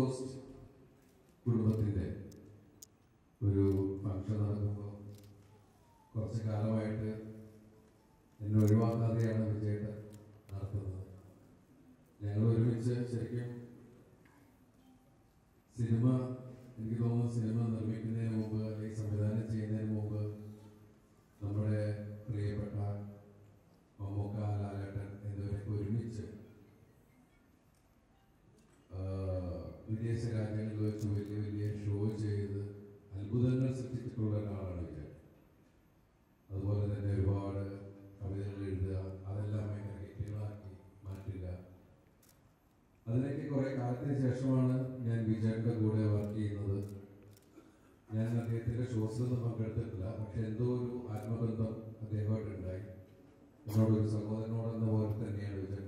cost കുടുംബത്തിൻ്റെ ഒരു function നടക്കുമ്പോൾ കുറച്ച് കാലമായിട്ട് എന്നെ ഒഴിവാക്കാതെയാണ് വിജയേട്ടൻ നടത്തുന്നത് ഞങ്ങൾ ഒരുമിച്ച് ശരിക്കും സിനിമ എനിക്ക് തോന്നുന്നു സിനിമ നിർമ്മിക്കുന്നതിന് മുമ്പ് അല്ലെങ്കിൽ സംവിധാനം ചെയ്യുന്നതിന് മുമ്പ് നമ്മുടെ പ്രിയപ്പെട്ട മമ്മൂക്ക ലാലേട്ടൻ എന്നിവരൊക്കെ ഒരുമിച്ച് ആഹ്, വിദേശ രാജ്യങ്ങളിൽ വെച്ച് വലിയ വലിയ ഷോ ചെയ്ത് അത്ഭുതങ്ങൾ സൃഷ്ടിച്ചിട്ടുള്ള ഒരാളാണ് വിജയൻ അതുപോലെ തന്നെ ഒരുപാട് കവിതകൾ എഴുതുക അതെല്ലാം ഭയങ്കര ഹിറ്റുകളാക്കി മാറ്റുക അതിനൊക്കെ കുറെ കാലത്തിന് ശേഷമാണ് ഞാൻ വിജയന്റെ കൂടെ വർക്ക് ചെയ്യുന്നത് ഞാൻ അദ്ദേഹത്തിന്റെ ഷോസിലൊന്നും പങ്കെടുത്തിട്ടില്ല പക്ഷെ എന്തോ ഒരു ആത്മബന്ധം അദ്ദേഹമായിട്ട് ഉണ്ടായി എന്നോട് ഒരു സഹോദരനോടെന്ന പോലെ തന്നെയാണ് വിജയൻ